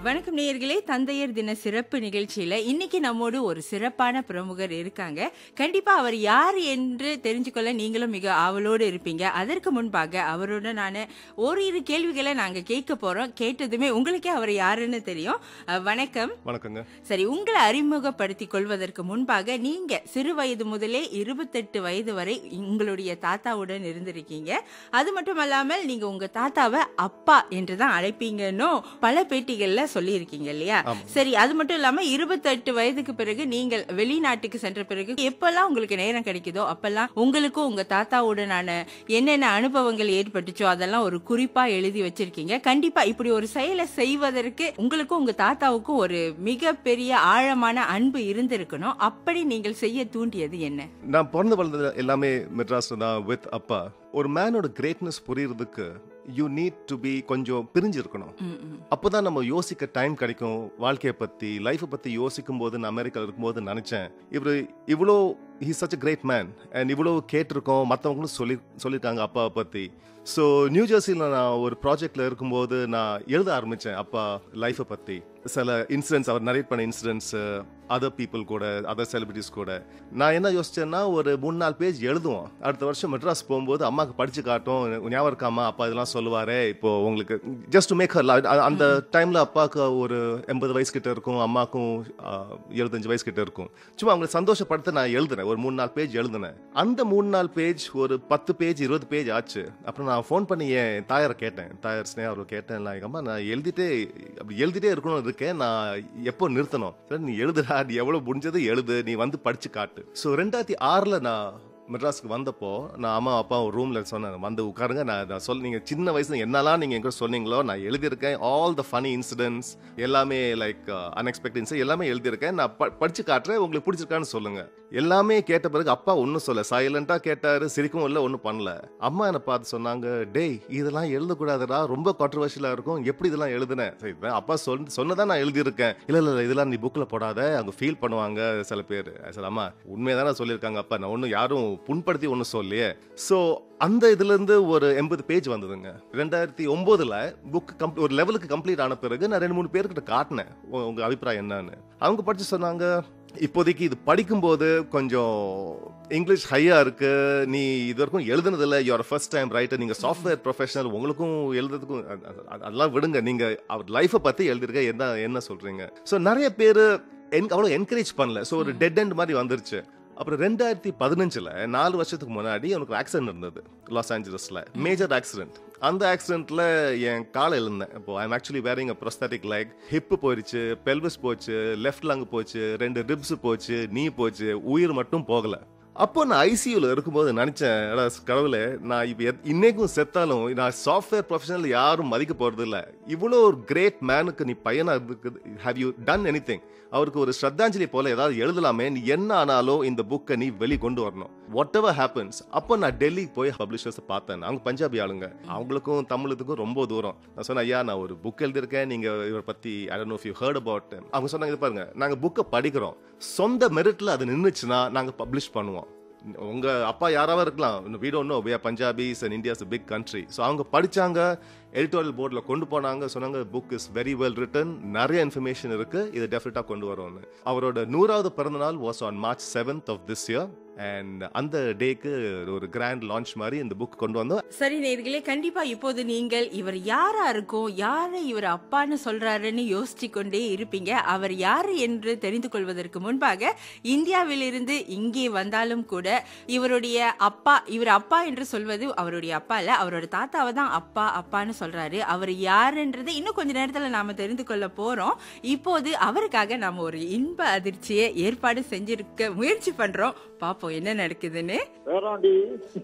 வணக்கம் நேயர்களே தந்தையர் தின சிறப்பு நிகழ்ச்சியில இன்னைக்கு நம்மோடு ஒரு சிறப்பான பிரமுகர் இருக்காங்க கண்டிப்பா அவர் யார் என்று தெரிஞ்சுக்கொள்ள நீங்களும் மிக ஆவலோடு இருப்பீங்க அதற்கு முன்பாக அவரோட நான் ஓரிரு கேள்விகளை நாங்க கேட்க போறோம் கேட்டதுமே உங்களுக்கே அவர் யாருன்னு தெரியும் அஹ், வணக்கம் வணக்கங்க சரி உங்களை அறிமுகப்படுத்திக் கொள்வதற்கு முன்பாக நீங்க சிறு வயது முதலே இருபத்தெட்டு வயது வரை உங்களுடைய தாத்தாவுடன் இருந்திருக்கீங்க அது மட்டும் அல்லாமல் நீங்க உங்க தாத்தாவை அப்பா என்று தான் அழைப்பீங்கன்னு பல பேட்டிகள்ல சொல்லியிருக்கீங்க இல்லையா ஆமா. சரி அது மட்டும் இல்லாம இருபத்தெட்டு வயதுக்கு பிறகு நீங்கள் வெளிநாட்டுக்கு சென்ற பிறகு எப்பெல்லாம் உங்களுக்கு நேரம் கிடைக்குதோ அப்பெல்லாம் உங்களுக்கும் உங்க தாத்தாவுடனான என்னென்ன அனுபவங்கள் ஏற்பட்டுச்சோ அதெல்லாம் ஒரு குறிப்பா எழுதி வச்சிருக்கீங்க கண்டிப்பா இப்படி ஒரு செயலை செய்வதற்கு உங்களுக்கும் உங்க தாத்தாவுக்கும் ஒரு மிகப்பெரிய ஆழமான அன்பு இருந்திருக்கணும் அப்படி நீங்கள் செய்ய தூண்டியது என்ன நான் பிறந்து வளர்ந்தது எல்லாமே மெட்ராஸ்ல தான் வித் அப்பா ஒரு மேனோட கிரேட்னஸ் புரியறதுக்கு யூ நீட் டு பி கொஞ்சம் பிரிஞ்சிருக்கணும் ம், ம். அப்போதான் நம்ம யோசிக்க டைம் கிடைக்கும் வாழ்க்கையை பத்தி லைஃப்பை பத்தி யோசிக்கும் போது நான் அமெரிக்காவில் இருக்கும்போது நினைச்சேன் இவர் இவ்வளோ he such a great man and இவ்வளோ கேட்டிருக்கோம் மற்றவங்களும் சொல்லி சொல்லியிருக்காங்க அப்பாவை பத்தி ஸோ நியூ ஜெர்சியில் நான் ஒரு ப்ராஜெக்ட்ல இருக்கும்போது நான் எழுத ஆரம்பிச்சேன் அப்பா லைஃப்பை பத்தி சில இன்சிடென்ட்ஸ் அவர் நரேட் பண்ண இன்சிடென்ட்ஸ் அதர் பீப்புள் கூட அதர் செலிபிரிட்டிஸ் கூட நான் என்ன யோசிச்சேன்னா ஒரு மூணு நாலு பேஜ் எழுதுவோம் அடுத்த வருஷம் மெட்ராஸ் போகும்போது அம்மாக்கு படிச்சு காட்டும் ஞாபகம் இருக்காமா அப்பா இதெல்லாம் சொல்லுவாரே இப்போ உங்களுக்கு ஜஸ்ட் டு மேக் அந்த டைம்ல அப்பாவுக்கு ஒரு எண்பது வயசு கிட்ட இருக்கும் அம்மாக்கும் ஆஹ், எழுபத்தஞ்சு வயசு கிட்ட இருக்கும் சும்மா அவங்களை சந்தோஷப்படுத்த நான் எழுதுனேன் ஒரு மூணு நாலு பேஜ் எழுதுனேன் அந்த மூணு நாலு பேஜ் ஒரு பத்து பேஜ் இருபது பேஜ் ஆச்சு அப்புறம் நான் ஃபோன் பண்ணி என் தாயாரை கேட்டேன் தாயார் ஸ்னேகா அவரை கேட்டேன் "நான் அம்மா நான் எழுதிட்டே அப்படி எழுதிட்டே இருக்கணும் இருக்கேன் நான் எப்போ நிறுத்தணும் சரி நீ எழுதுடா நீ எவ்வளவு முடிஞ்சது எழுது நீ வந்து படிச்சு காட்டு ஸோ ரெண்டாயிரத்தி ஆறுல நான் மெட்ராஸ்க்கு வந்தப்போ நான் அம்மா அப்பா ஒரு ரூம்ல சொன்னேன் வந்து உட்காருங்க நான் நான் சொல் நீங்க சின்ன வயசுல என்னெல்லாம் நீங்க எங்க சொன்னீங்களோ நான் எழுதியிருக்கேன் ஆல் த ஃபனி இன்சிடென்ட்ஸ் எல்லாமே லைக் அன்எக்ஸ்பெக்டட் எல்லாமே எழுதியிருக்கேன் நான் ப- படிச்சு காட்டுறேன் உங்களுக்கு பிடிச்சிருக்கான்னு சொல்லுங்க எல்லாமே கேட்ட பிறகு அப்பா ஒன்றும் சொல்ல சைலண்டா கேட்டாரு சிரிக்கவும் இல்லை ஒன்றும் பண்ணல அம்மா என்னை பார்த்து சொன்னாங்க டேய் இதெல்லாம் எழுதக்கூடாதுடா ரொம்ப கான்ட்ரவர்ஷியலா இருக்கும் எப்படி இதெல்லாம் எழுதுனேன் சரி, இதான் அப்பா சொல் சொன்னதான் நான் எழுதியிருக்கேன் இல்ல இல்ல இல்ல, இதெல்லாம் நீ புக்ல போடாத அவங்க ஃபீல் பண்ணுவாங்க சில பேர் சரி அம்மா உண்மையதானே சொல்லியிருக்காங்க அப்பா நான் ஒன்றும் யாரும் புண்படுத்தி ஒன்றும் சொல்லியே ஸோ அந்த இதுல இருந்து ஒரு எண்பது பேஜ் வந்ததுங்க ரெண்டாயிரத்தி ஒன்பதுல புக் ஒரு லெவலுக்கு கம்ப்ளீட் ஆன பிறகு நான் ரெண்டு மூணு பேர்கிட்ட காட்டினேன் உ- உங்க அபிப்பிராயம் என்னன்னு அவங்க படிச்சு சொன்னாங்க இப்போதைக்கு இது படிக்கும்போது கொஞ்சம் இங்கிலீஷ் ஹையா இருக்கு நீ இது வரைக்கும் எழுதுனதில்ல யுவர் ஃபர்ஸ்ட் டைம் ரைட்டர் நீங்க சாஃப்ட்வேர் ப்ரொஃபஷனல் உங்களுக்கும் எழுதுறதுக்கும் அ- அ- அ- அதெல்லாம் விடுங்க நீங்க அவர் லைஃபை பத்தி எழுதிருக்க என்ன என்ன சொல்றீங்க ஸோ நிறைய பேர் அவ்வளோ என்கரேஜ் பண்ணல ஸோ ஒரு டெட் எண்ட் மாதிரி வந்துருச்சு அப்புறம் ரெண்டாயிரத்தி பதினஞ்சுல நாலு வருஷத்துக்கு முன்னாடி எனக்கு ஆக்சிடென்ட் இருந்தது லாஸ் ஏஞ்சலஸ்ல மேஜர் ஆக்சிடென்ட் அந்த ஆக்சிடென்ட்ல என் காலை எழுந்தேன் இப்போ I'm actually wearing a prosthetic like hip போயிடுச்சு பெல்விஸ் போச்சு லெஃப்ட் லங் போச்சு ரெண்டு ரிப்ஸ் போச்சு நீ போச்சு உயிர் மட்டும் போகல அப்போ நான் ஐசியூல இருக்கும்போது நினைச்சேன் "எடா, கடவுளே நான் இப்போ எத்- இன்னைக்கும் செத்தாலும் நான் சாஃப்ட்வேர் ப்ரொஃபஷனல் யாரும் மதிக்க போறது இல்ல இவ்வளோ ஒரு கிரேட் மேனுக்கு நீ பையனா இருக்குது ஹேவ் யூ டன் எனி அவருக்கு ஒரு ஸ்ரத்தாஞ்சலி போல ஏதாவது எழுதலாமே நீ என்ன ஆனாலும் இந்த புக்கை நீ வெளி கொண்டு வரணும் வாட் எவர் ஹேப்பன்ஸ் அப்போ நான் டெல்லி போய் பப்ளிஷர்ஸ் பார்த்தேன் அவங்க பஞ்சாபி ஆளுங்க அவங்களுக்கும் தமிழுக்கும் ரொம்ப தூரம் நான் சொன்னேன் ஐயா நான் ஒரு புக் எழுதியிருக்கேன் நீங்க இவரை பத்தி I don't know if you heard about அவங்க சொன்னாங்க "இது பாருங்க நாங்க புக்கை படிக்கிறோம் சொந்த மெரிட்ல அது நின்னுச்சுன்னா நாங்க பப்ளிஷ் பண்ணுவோம் உங்க அப்பா யாராவது இருக்கலாம் வீடு ஒன்றும் we are Punjabis and India's big country so அவங்க படிச்சாங்க எடிட்டோரியல் போர்டில் கொண்டு போனாங்க சொன்னாங்க book is very well written நிறைய இன்ஃபர்மேஷன் இருக்கு இதை டெஃபினட்டாக கொண்டு வரோம்னு அவரோட நூறாவது பிறந்த நாள் was on March seventh of this year and அந்த டேக்கு ஒரு கிராண்ட் லான்ச் மாதிரி இந்த புக் கொண்டு வந்தோம் சரி நேர்களே கண்டிப்பா இப்போது நீங்கள் இவர் யாரா இருக்கும் யாரை இவர் அப்பான்னு சொல்றாருன்னு யோசிச்சு கொண்டே இருப்பீங்க அவர் யாரு என்று தெரிந்து கொள்வதற்கு முன்பாக இந்தியாவிலிருந்து இங்கே வந்தாலும் கூட இவருடைய அப்பா இவர் அப்பா என்று சொல்வது அவருடைய அப்பா இல்ல அவரோட தாத்தாவை தான் அப்பா அப்பான்னு சொல்றாரு அவர் யாருன்றதை இன்னும் கொஞ்ச நேரத்துல நாம தெரிந்து கொள்ள போறோம் இப்போது அவருக்காக நாம ஒரு இன்ப அதிர்ச்சியை ஏற்பாடு செஞ்சிருக்க முயற்சி பண்றோம் பாப்போம் என்ன நடக்குதுன்னு வேறாண்டி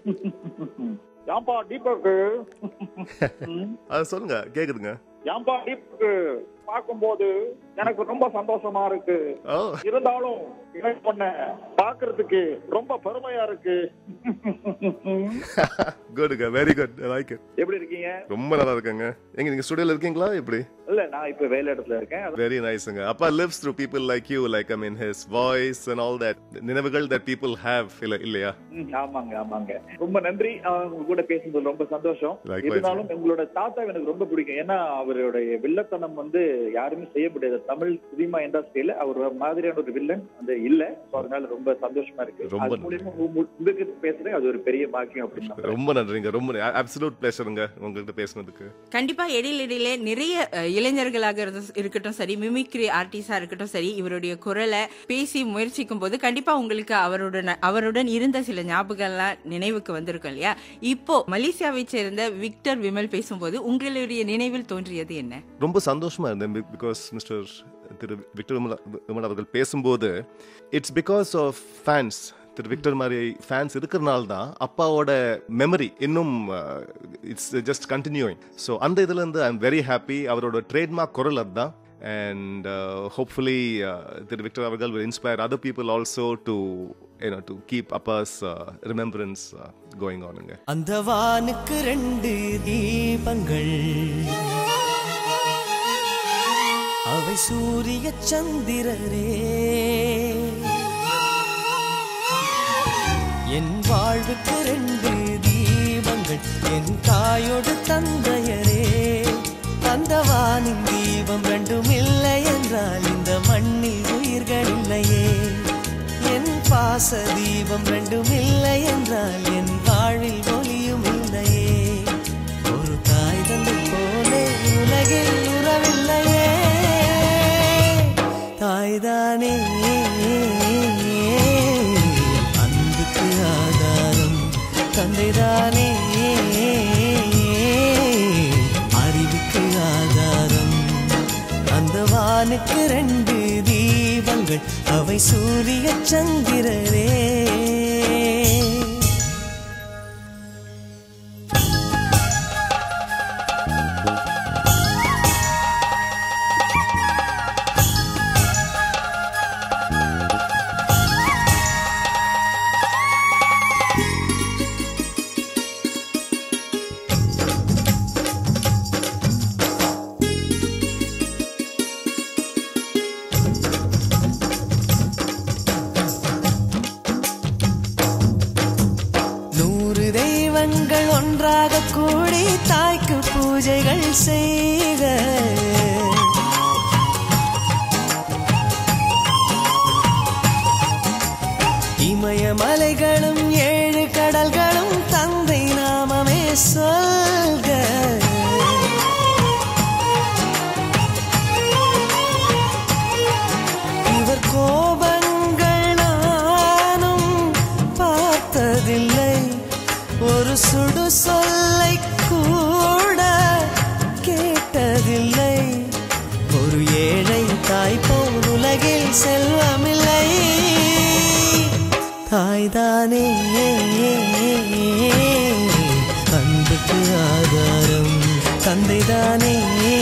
ஏன்பா தீபக்கு ம், அதை சொல்லுங்க கேக்குதுங்க ஏன்பா தீபக்கு பார்க்கும்போது எனக்கு ரொம்ப சந்தோஷமா இருக்கு ஓ இருந்தாலும் எனக்கு பண்ண பாக்குறதுக்கு ரொம்ப பெருமையா இருக்கு குட்ங்க வெரி குட் லைக் இட் எப்படி இருக்கீங்க ரொம்ப நல்லா இருக்குங்க எங்க நீங்க ஸ்டுடியோல இருக்கீங்களா எப்படி இல்ல நான் இப்ப வேலை இடத்துல இருக்கேன் அதான் வெரி நைஸ்ங்க அப்பா lives through people like you like I mean his voice and all that நினைவுகள் தட் பீப்புள் ஹேவ் இல்ல இல்லையா ம், ஆமாங்க ஆமாங்க ரொம்ப நன்றி அஹ், உங்க கூட பேசுனது ரொம்ப சந்தோஷம் Likewise. இருந்தாலும் உங்களோட தாத்தா எனக்கு ரொம்ப பிடிக்கும் ஏன்னா அவருடைய வில்லத்தனம் வந்து யாருமே செய்ய முடியாது தமிழ் சினிமா இண்டஸ்ட்ரியில அவர் மாதிரியான ஒரு வில்லன் வந்து இல்ல So அதனால ரொம்ப சந்தோஷமா இருக்கு ரொம்ப அது மூலியமா உங்க- உங்களுக்கு பேசுறது அது ஒரு பெரிய பாக்கியம் அப்படின்னு நம்புறேன். ரொம்ப நன்றிங்க ரொம்ப அப்சல்யூட் பிளேஷருங்க உங்ககிட்ட பேசுனதுக்கு கண்டிப்பா இடையில இடையில நிறைய அஹ், இளைஞர்களாக இருந்து- இருக்கட்டும் சரி மிமிக்ரி ஆர்டிஸ்டா இருக்கட்டும் சரி இவருடைய குரலை பேசி முயற்சிக்கும் போது கண்டிப்பா உங்களுக்கு அவருடன் அவருடன் இருந்த சில ஞாபகம்லாம் நினைவுக்கு வந்திருக்கும் இல்லையா இப்போ மலேசியாவை சேர்ந்த விக்டர் விமல் பேசும்போது உங்களுடைய நினைவில் தோன்றியது என்ன ரொம்ப சந்தோஷமா இருந்தேன் because mister Thiru Victor Vimal Vimal அவர்கள் பேசும்போது it's because of fans Thiru Victor மாதிரி ஃபேன்ஸ் இருக்கிறனால தான் அப்பாவோட மெமரி இன்னும் இட்ஸ் ஜஸ்ட் கண்டினியூயிங் ஸோ அந்த இதுல இருந்து ஐ எம் வெரி ஹாப்பி அவரோட ட்ரேட்மார்க் குரல் அதுதான் அண்ட் ஹோப்ஃபுல்லி திரு விக்டர் அவர்கள் will inspire other people also to you know to keep appa's uh, remembrance uh, going on ங்க அந்த வானுக்கு ரெண்டு தீபங்கள் அவை சூரிய சந்திரரே என் வாழ்வுக்கு ரெண்டு தீபங்கள் என் தாயோடு தந்தையரே அந்த வானின் தீபம் ரெண்டும் இல்லை என்றால் இந்த மண்ணில் உயிர்கள் இல்லையே என் பாச தீபம் ரெண்டும் இல்லை என்றால் என் வாழ்வில் ஒளியும் இல்லையே ஒரு தாய் தந்தை போலே உலகில் உறவில்லையே தாய்தானே அன்புக்கு ஆதாரம் தந்தைதானே அறிவுக்கு ஆதாரம் அந்த வானுக்கு ரெண்டு தீபங்கள் அவை சூரிய சந்திரரே நூறு தெய்வங்கள் ஒன்றாக கூடி தாய்க்கு பூஜைகள் செய்த இமயமலைகளும் ஏழு கடல்களும் தந்தை நாமமே சொல்க இவர் கோபங்கள் நானும் பார்த்ததில்லை ஒரு சுடு சொல்லை கூட கேட்டதில்லை ஒரு ஏழை தாய் போல் உலகில் செல்வமில்லை தாய்தானே அன்புக்கு ஆதாரம் தந்தைதானே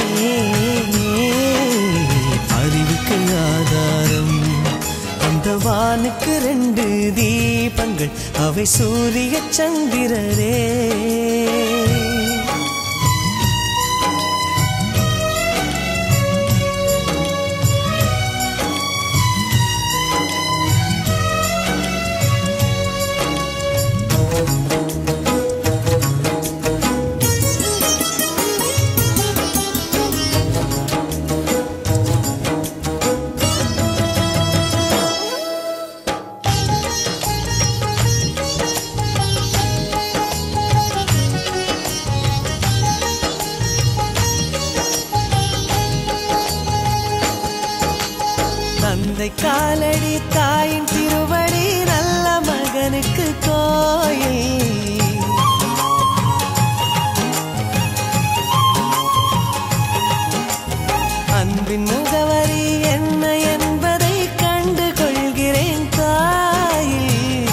அறிவுக்கு ஆதாரம் அந்த வானுக்கு ரெண்டு தீபங்கள் அவை சூரிய சந்திரரே தந்தை காலடி தாயின் திருவடி நல்ல மகனுக்கு கோயில் அன்பின் முகவரி என்ன என்பதை கண்டு கொள்கிறேன் தாயில்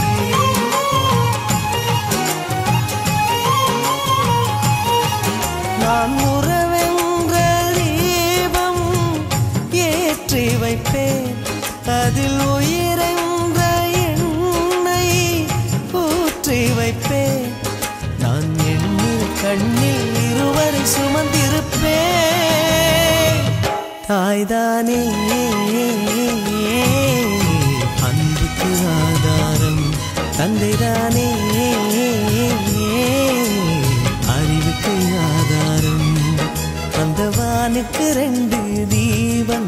நான் உறவென்ற தீபம் ஏற்றி வைப்பேன் அதில் உயிரென்ற எண்ணெய் ஊற்றி வைப்பேன் நான் எண்ணில் கண்ணில் இருவரை சுமந்திருப்பேன் தாய்தானே அன்புக்கு ஆதாரம் தந்தைதானே அறிவுக்கு ஆதாரம் அந்த வானுக்கு ரெண்டு தீ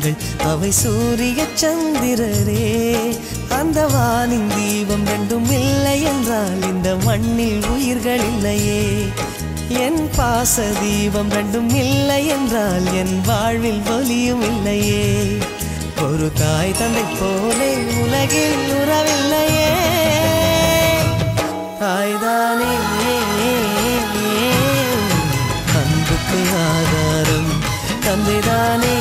வானங்கள் அவை சூரிய சந்திரரே அந்த வானின் தீபம் ரெண்டும் இல்லை என்றால் இந்த மண்ணில் உயிர்கள் இல்லையே என் பாச தீபம் ரெண்டும் இல்லை என்றால் என் வாழ்வில் ஒலியும் இல்லையே ஒரு தாய் தந்தை போலே உலகில் உறவில்லையே தாய்தானே அன்புக்கு ஆதாரம் தந்தைதானே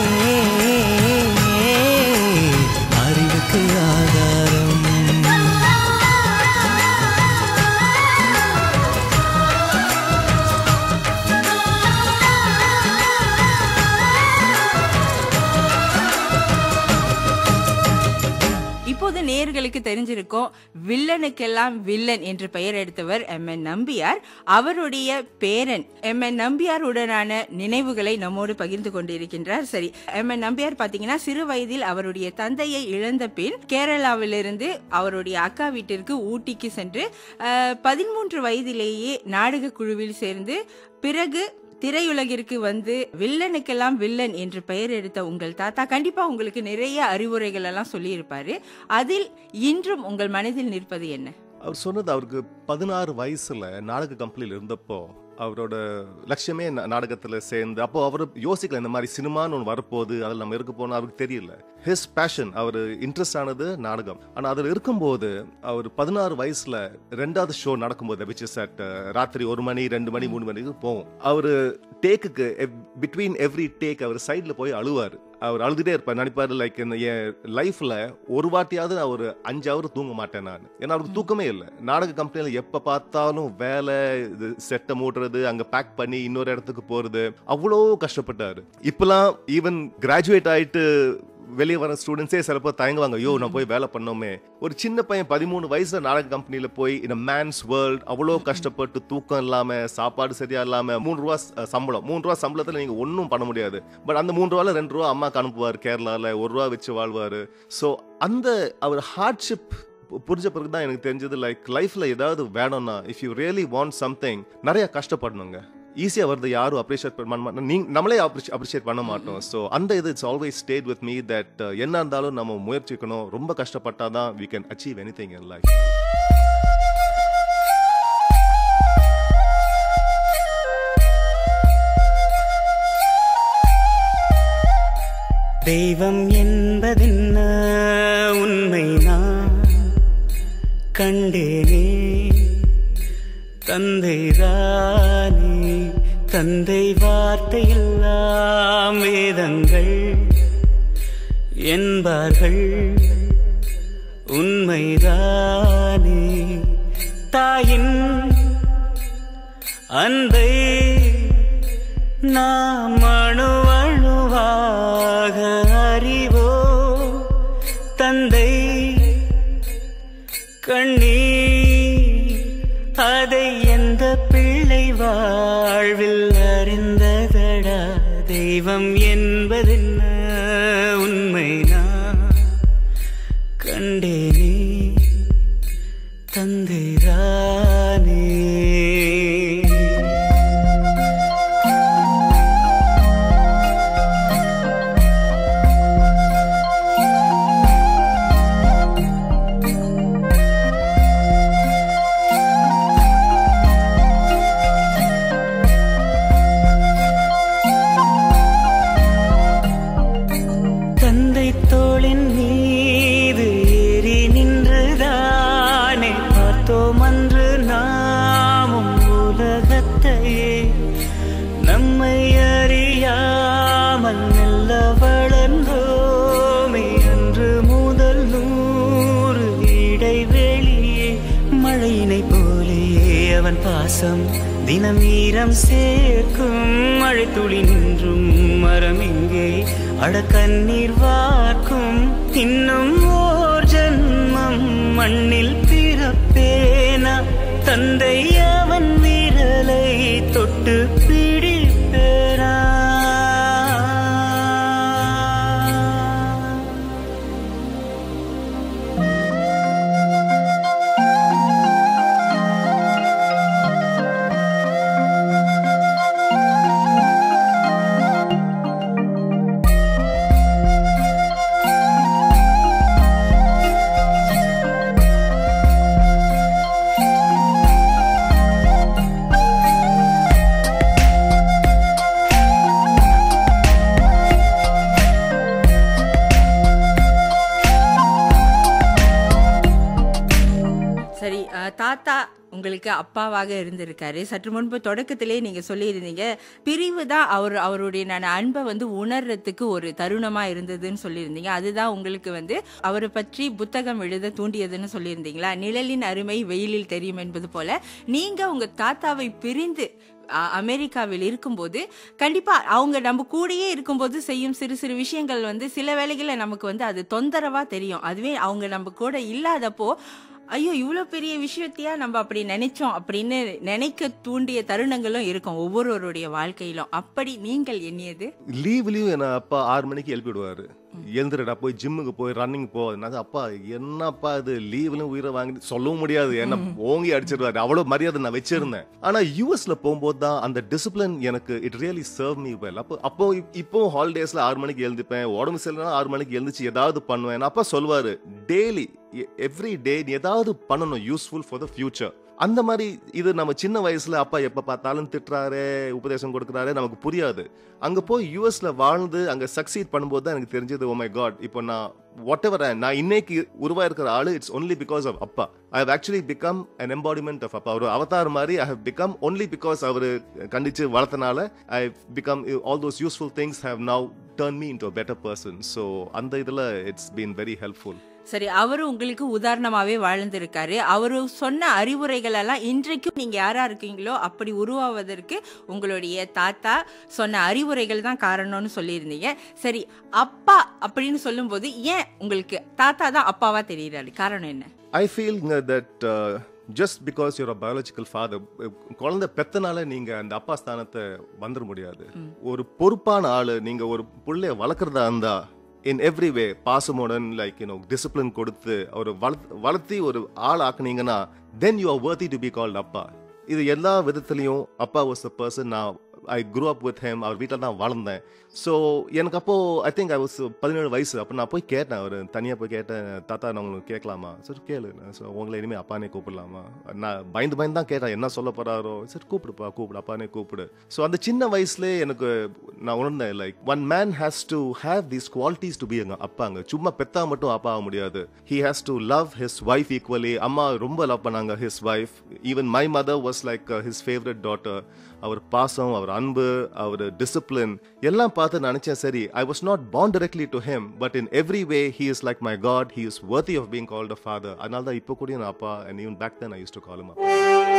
அறிவுக்கு ஆதாரம் இப்போது நேர்களுக்கு தெரிஞ்சிருக்கும் வில்லனுக்கெல்லாம் வில்லன் என்று பெயர் எடுத்தவர் எம் என் நம்பியார் அவருடைய பேரன் எம் என் நம்பியாருடனான நினைவுகளை நம்மோடு பகிர்ந்து கொண்டிருக்கின்றார் சரி எம் என் நம்பியார் பாத்தீங்கன்னா சிறு வயதில் அவருடைய தந்தையை இழந்த பின் கேரளாவிலிருந்து அவருடைய அக்கா வீட்டிற்கு ஊட்டிக்கு சென்று அஹ், பதிமூன்று வயதிலேயே நாடக குழுவில் சேர்ந்து பிறகு திரையுலகிற்கு வந்து வில்லனுக்கெல்லாம் வில்லன் என்று பெயர் எடுத்த உங்கள் தாத்தா கண்டிப்பா உங்களுக்கு நிறைய அறிவுரைகள் எல்லாம் சொல்லியிருப்பாரு அதில் இன்றும் உங்கள் மனதில் நிற்பது என்ன அவர் சொன்னது அவருக்கு பதினாறு வயசுல நாடக கம்பெனியில் இருந்தப்போ அவரோட லட்சியமே நா- நாடகத்துல சேர்ந்து அப்போ அவர் யோசிக்கல இந்த மாதிரி சினிமான்னு ஒன்று வரப்போகுது அதில் நம்ம இருக்க போனா அவருக்கு தெரியல ஹிஸ் பேஷன் அவர் இன்ட்ரெஸ்ட் ஆனது நாடகம் ஆனா அதில் இருக்கும்போது அவர் பதினாறு வயசுல ரெண்டாவது ஷோ நடக்கும்போது விச் இஸ் அட் ராத்திரி ஒரு மணி ரெண்டு மணி மூணு மணிக்கு போகும் அவர் டேக்குக்கு பிட்வீன் எவ்ரி டேக் அவர் சைடில் போய் அழுவார் அவர் அழுதுட்டே இருப்பார் நினைப்பாரு லைக் இந்த என் லைஃப்ல ஒரு வாட்டியாவது நான் ஒரு அஞ்சு ஹவர் தூங்க மாட்டேன் நான் ஏன்னா அவருக்கு தூக்கமே இல்லை நாடக கம்பெனில எப்ப பார்த்தாலும் வேலை இது செட்டை மூடுறது அங்க பேக் பண்ணி இன்னொரு இடத்துக்கு போறது அவ்வளோ கஷ்டப்பட்டாரு இப்பெல்லாம் ஈவன் கிராஜுவேட் ஆயிட்டு வெளியே வர ஸ்டூடெண்ட்ஸே சிலப்போ தயங்குவாங்க ஐயோ நான் போய் வேலை பண்ணோமே ஒரு சின்ன பையன் பதிமூணு வயசுல நாடக கம்பெனில போய் இந்த மேன்ஸ் வேர்ல்ட் அவ்வளோ கஷ்டப்பட்டு தூக்கம் இல்லாம சாப்பாடு சரியா இல்லாம மூணு ரூபா ச- சம்பளம் மூணு ரூபா சம்பளத்துல நீங்க ஒன்றும் பண்ண முடியாது பட் அந்த மூணு ரூபால ரெண்டு ரூபா அம்மாக்கு அனுப்புவார் கேரளால ஒரு ரூபா வச்சு வாழ்வாரு ஸோ அந்த அவர் ஹார்ட்ஷிப் புரிஞ்ச பிறகு தான் எனக்கு தெரிஞ்சது லைக் லைஃப்ல ஏதாவது வேணும்னா if you really want something நிறைய கஷ்டப்படணுங்க ஈஸியாக வருது யாரும் அப்ரிஷியேட் பண்ண மாட்டோம் நீங்க நம்மளே அப்ரிஷியேட் பண்ண மாட்டோம் ஸோ அந்த இது it's always stayed with me that என்ன இருந்தாலும் நம்ம முயற்சிக்கணும் ரொம்ப கஷ்டப்பட்டாதான் we can achieve anything in life தெய்வம் என்பதென்ன உண்மை நான் கண்டேனே தந்தைதானே தந்தை வார்த்தையெல்லாம் வேதங்கள் என்பார்கள் உண்மைதானே தாயின் அன்பை நாம் அணு அணுவாக அறிவோ தந்தை கண்ணீர் அதை எந்த பிள்ளை வாழ்வில் அறிந்ததடா தெய்வம் என்பதென்ன உண்மை நான் கண்டேனே தந்தைதானே தந்தை தோளின் மீது ஏறி நின்றுதானே பார்த்தோம் அன்று நாமும் உலகத்தையே நம்மை அறியாமல் மெல்ல வளர்ந்தோமே அன்று முதல் நூறு இடைவெளியே மழையினை போலேயே அவன் பாசம் தினம் ஈரம் சேர்க்கும் மழை துளி நின்றும் மரம் எங்கே அட கண்ணீர் வார்க்கும் இன்னும் ஓர் ஜன்மம் மண்ணில் பிறப்பேனா தந்தை அவன் விரலை தொட்டு பிடிப்பேனா தாத்தா உங்களுக்கு அப்பாவாக இருந்திருக்காரு சற்று முன்பு தொடக்கத்திலே நீங்க சொல்லியிருந்தீங்க பிரிவு தான் அவர் அவருடைய நான் அன்பை வந்து உணர்றதுக்கு ஒரு தருணமா இருந்ததுன்னு சொல்லியிருந்தீங்க அதுதான் உங்களுக்கு வந்து அவரை பற்றி புத்தகம் எழுத தூண்டியதுன்னு சொல்லியிருந்தீங்களா நிழலின் அருமை வெயிலில் தெரியும் என்பது போல நீங்க உங்க தாத்தாவை பிரிந்து அ- அமெரிக்காவில் இருக்கும்போது கண்டிப்பா அவங்க நம்ம கூடயே இருக்கும்போது செய்யும் சிறு சிறு விஷயங்கள் வந்து சில வேளைகளில் நமக்கு வந்து அது தொந்தரவா தெரியும் அதுவே அவங்க நம்ம கூட இல்லாதப்போ ஐயோ இவ்வளோ பெரிய விஷயத்தையா நம்ம அப்படி நினைச்சோம் அப்படின்னு நினைக்க தூண்டிய தருணங்களும் இருக்கும் ஒவ்வொருவருடைய வாழ்க்கையிலும் அப்படி நீங்கள் எண்ணியது லீவ்லயும் என்ன அப்பா ஆறு மணிக்கு எழுப்பி விடுவாரு எழுந்துடா போய் ஜிம்முக்கு போய் ரன்னிங் போ நான் அப்பா என்னப்பா இது லீவ்லயும் உயிரை வாங்கி சொல்லவும் முடியாது என்ன ஓங்கி அடிச்சிருவாரு அவ்வளவு மரியாதை நான் வச்சிருந்தேன் ஆனா யூஎஸ்ல போகும்போது தான் அந்த டிசிப்ளின் எனக்கு it really serve me well அப்போ அப்போ இப்போ ஹாலிடேஸ்ல ஆறு மணிக்கு எழுந்துப்பேன் உடம்பு சரியில்லைனா ஆறு மணிக்கு எழுந்துச்சு ஏதாவது பண்ணுவேன் அப்பா சொல்லுவாரு டெய்லி எவ்ரி டே ஏதாவது பண்ணணும் யூஸ்ஃபுல் ஃபார் த ஃபியூச்சர் அந்த மாதிரி இது நம்ம சின்ன வயசுல அப்பா எப்ப பார்த்தாலும் திட்டுறாரு உபதேசம் கொடுக்குறாரு நமக்கு புரியாது அங்க போய் யூஎஸ்ல வாழ்ந்து அங்க சக்சீட் பண்ணும்போது தான் எனக்கு தெரிஞ்சது ஓ மை காட் இப்போ நான் வாட் எவர் நான் இன்னைக்கு உருவாயிருக்கிற ஆளு இட்ஸ் ஒன்லி பிகாஸ் ஆஃப் அப்பா I have actually become an embodiment of அப்பா ஒரு அவதார் மாதிரி I have become only because அவர் கண்டிச்சு வளர்த்தனால I become all those useful things have now turn me into better person so அந்த இதுல இட்ஸ் பீன் வெரி ஹெல்ப்ஃபுல் சரி அவரு உங்களுக்கு உதாரணமாவே வாழ்ந்திருக்காரு அவரு சொன்ன அறிவுரைகள் எல்லாம் இன்றைக்கும் நீங்க யாரா இருக்கீங்களோ அப்படி உருவாவதற்கு உங்களுடைய தாத்தா சொன்ன அறிவுரைகள் தான் காரணம்னு சொல்லியிருந்தீங்க சரி அப்பா அப்படின்னு சொல்லும்போது ஏன் உங்களுக்கு தாத்தா தான் அப்பாவா தெரியறாரு காரணம் என்ன I feel that just because your biological father குழந்தை பெத்தனால நீங்க அந்த அப்பா ஸ்தானத்தை வந்துட முடியாது ஒரு பொறுப்பான ஆளு நீங்க ஒரு புள்ளைய வளர்க்குறதா இருந்தா இன் எவ்ரி வே பாசமுடன் லைக் யூனோ டிசிப்ளின் கொடுத்து ஒரு வளர்த்து வளர்த்தி ஒரு ஆள் ஆக்குனீங்கன்னா then you are worthy to be called அப்பா இது எல்லா விதத்துலையும் அப்பா வாஸ் த பர்சன் நான் I grew up with him அவர் வீட்டில் தான் வளர்ந்தேன் ஸோ எனக்கு அப்போ ஐ திங்க் ஐ வாஸ் பதினேழு வயசு அப்போ நான் போய் கேட்டேன் அவர் தனியாக போய் கேட்டேன் தாத்தா நான் உங்களுக்கு கேட்கலாமா சரி கேளு ஸோ உங்களை இனிமேல் அப்பானே கூப்பிடலாமா நான் பயந்து பயந்து தான் கேட்டேன் என்ன சொல்ல போறாரோ சரி கூப்பிடுப்பா கூப்பிடு அப்பானே கூப்பிடு ஸோ அந்த சின்ன வயசுலேயே எனக்கு நான் உணர்ந்தேன் like one man has to have these qualities to be அங்க அப்பாங்க சும்மா பெத்தா மட்டும் அப்பா ஆக முடியாது he has to love his wife equally அம்மா ரொம்ப லவ் பண்ணாங்க his wife even my mother was like his favourite daughter அவர் பாசம் அவர் அன்பு அவர் டிசிப்ளின் எல்லாம் பார்த்து நினைச்சேன் சரி I was not born directly to him but in every way he is like my god he is worthy of being called a father அதனால தான் இப்போ கூட நான் அப்பா and even back then I used to call him அப்பா